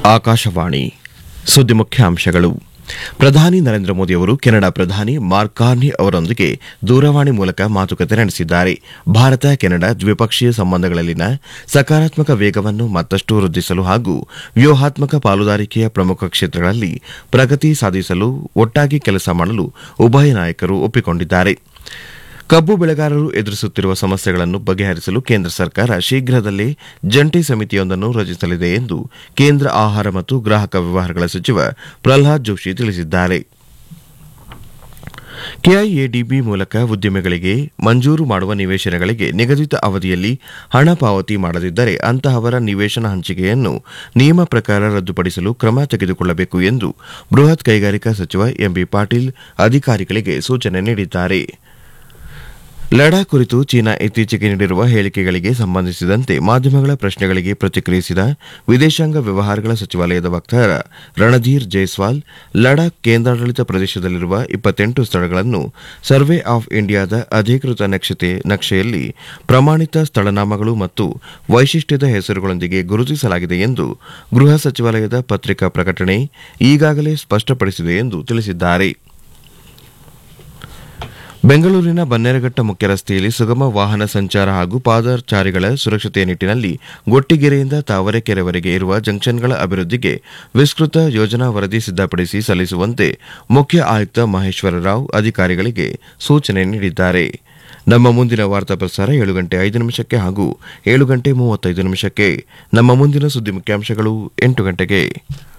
ಆಕಾಶವಾಣಿ ಸುದ್ದಿ ಮುಖ್ಯಾಂಶಗಳು ಪ್ರಧಾನಿ ನರೇಂದ್ರ ಮೋದಿ ಅವರು ಕೆನಡಾ ಪ್ರಧಾನಿ ಮಾರ್ಕ್ ಕಾರ್ನಿ ಅವರೊಂದಿಗೆ ದೂರವಾಣಿ ಮೂಲಕ ಮಾತುಕತೆ ನಡೆಸಿದ್ದಾರೆ ಭಾರತ ಕೆನಡಾ ದ್ವಿಪಕ್ಷೀಯ ಸಂಬಂಧಗಳಲ್ಲಿನ ಸಕಾರಾತ್ಮಕ ವೇಗವನ್ನು ಮತ್ತಷ್ಟು ವೃದ್ಧಿಸಲು ಹಾಗೂ ವ್ಯೂಹಾತ್ಮಕ ಪಾಲುದಾರಿಕೆಯ ಪ್ರಮುಖ ಕ್ಷೇತ್ರಗಳಲ್ಲಿ ಪ್ರಗತಿ ಸಾಧಿಸಲು ಒಟ್ಟಾಗಿ ಕೆಲಸ ಮಾಡಲು ಉಭಯ ನಾಯಕರು ಒಪ್ಪಿಕೊಂಡಿದ್ದಾರೆ ಕಬ್ಬು ಬೆಳೆಗಾರರು ಎದುರಿಸುತ್ತಿರುವ ಸಮಸ್ಯೆಗಳನ್ನು ಬಗೆಹರಿಸಲು ಕೇಂದ್ರ ಸರ್ಕಾರ ಶೀಘ್ರದಲ್ಲೇ ಜಂಟಿ ಸಮಿತಿಯೊಂದನ್ನು ರಚಿಸಲಿದೆ ಎಂದು ಕೇಂದ್ರ ಆಹಾರ ಮತ್ತು ಗ್ರಾಹಕ ವ್ಯವಹಾರಗಳ ಸಚಿವ ಪ್ರಹ್ಲಾದ್ ಜೋಶಿ ತಿಳಿಸಿದ್ದಾರೆ ಕೆಐಎಡಿಬಿ ಮೂಲಕ ಉದ್ಯಮಿಗಳಿಗೆ ಮಂಜೂರು ಮಾಡುವ ನಿವೇಶನಗಳಿಗೆ ನಿಗದಿತ ಅವಧಿಯಲ್ಲಿ ಹಣ ಪಾವತಿ ಮಾಡದಿದ್ದರೆ ಅಂತಹವರ ನಿವೇಶನ ಹಂಚಿಕೆಯನ್ನು ನಿಯಮ ಪ್ರಕಾರ ರದ್ದುಪಡಿಸಲು ಕ್ರಮ ತೆಗೆದುಕೊಳ್ಳಬೇಕು ಎಂದು ಬೃಹತ್ ಕೈಗಾರಿಕಾ ಸಚಿವ ಎಂಬಿ ಪಾಟೀಲ್ ಅಧಿಕಾರಿಗಳಿಗೆ ಸೂಚನೆ ನೀಡಿದ್ದಾರೆ ಲಡಾಖ್ ಕುರಿತು ಚೀನಾ ಇತ್ತೀಚೆಗೆ ನೀಡಿರುವ ಹೇಳಿಕೆಗಳಿಗೆ ಸಂಬಂಧಿಸಿದಂತೆ ಮಾಧ್ಯಮಗಳ ಪ್ರಶ್ನೆಗಳಿಗೆ ಪ್ರತಿಕ್ರಿಯಿಸಿದ ವಿದೇಶಾಂಗ ವ್ಯವಹಾರಗಳ ಸಚಿವಾಲಯದ ವಕ್ತಾರ ರಣಧೀರ್ ಜೈಸ್ವಾಲ್ ಲಡಾಖ್ ಕೇಂದ್ರಾಡಳಿತ ಪ್ರದೇಶದಲ್ಲಿರುವ ಇಪ್ಪತ್ತೆಂಟು ಸ್ಥಳಗಳನ್ನು ಸರ್ವೆ ಆಫ್ ಇಂಡಿಯಾದ ಅಧಿಕೃತ ನಕ್ಷತೆ ನಕ್ಷೆಯಲ್ಲಿ ಪ್ರಮಾಣಿತ ಸ್ಥಳನಾಮಗಳು ಮತ್ತು ವೈಶಿಷ್ಟ್ಯದ ಹೆಸರುಗಳೊಂದಿಗೆ ಗುರುತಿಸಲಾಗಿದೆ ಎಂದು ಗೃಹ ಸಚಿವಾಲಯದ ಪತ್ರಿಕಾ ಪ್ರಕಟಣೆ ಈಗಾಗಲೇ ಸ್ಪಷ್ಟಪಡಿಸಿದೆ ಎಂದು ತಿಳಿಸಿದ್ದಾರೆ ಬೆಂಗಳೂರಿನ ಬನ್ನೇರಘಟ್ಟ ಮುಖ್ಯ ರಸ್ತೆಯಲ್ಲಿ ಸುಗಮ ವಾಹನ ಸಂಚಾರ ಹಾಗೂ ಪಾದಚಾರಿಗಳ ಸುರಕ್ಷತೆಯ ನಿಟ್ಟಿನಲ್ಲಿ ಗೊಟ್ಟಿಗೆರೆಯಿಂದ ತಾವರೆಕೆರೆವರೆಗೆ ಇರುವ ಜಂಕ್ಷನ್ಗಳ ಅಭಿವೃದ್ಧಿಗೆ ವಿಸ್ತೃತ ಯೋಜನಾ ವರದಿ ಸಿದ್ದಪಡಿಸಿ ಸಲ್ಲಿಸುವಂತೆ ಮುಖ್ಯ ಆಯುಕ್ತ ಮಹೇಶ್ವರ ರಾವ್ ಅಧಿಕಾರಿಗಳಿಗೆ ಸೂಚನೆ ನೀಡಿದ್ದಾರೆ ನಮ್ಮ ಮುಂದಿನ ವಾರ್ತಾ ಪ್ರಸಾರ ಏಳು ಗಂಟೆ ಐದು ನಿಮಿಷಕ್ಕೆ ಹಾಗೂ ಏಳು ಗಂಟೆ ಮೂವತ್ತೈದು ನಿಮಿಷಕ್ಕೆ ನಮ್ಮ ಮುಂದಿನ ಸುದ್ದಿ ಮುಖ್ಯಾಂಶಗಳು ಎಂಟು ಗಂಟೆಗೆ